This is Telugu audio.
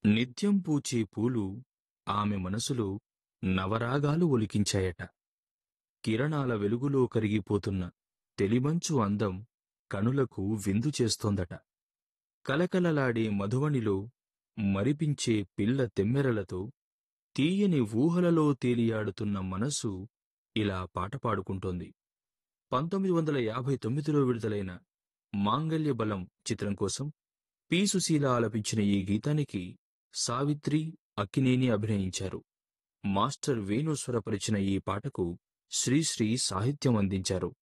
నిత్యం పూచే పూలు ఆమె మనసులో నవరాగాలు ఒలికించాయట కిరణాల వెలుగులో కరిగిపోతున్న తెలిమంచు అందం కనులకు విందు చేస్తోందట కలకలలాడే మధువనిలో మరిపించే పిల్ల తెమ్మెరలతో తీయని ఊహలలో తేలియాడుతున్న మనసు ఇలా పాట పాడుకుంటోంది పంతొమ్మిది వందల యాభై తొమ్మిదిలో విడుదలైన మాంగల్య బలం చిత్రం కోసం పి సుశీల ఆలపించిన ఈ గీతానికి సావిత్రి అక్కినేని అభినయించారు మాస్టర్ వేణు స్వరపరిచిన ఈ పాటకు శ్రీశ్రీ సాహిత్యం అందించారు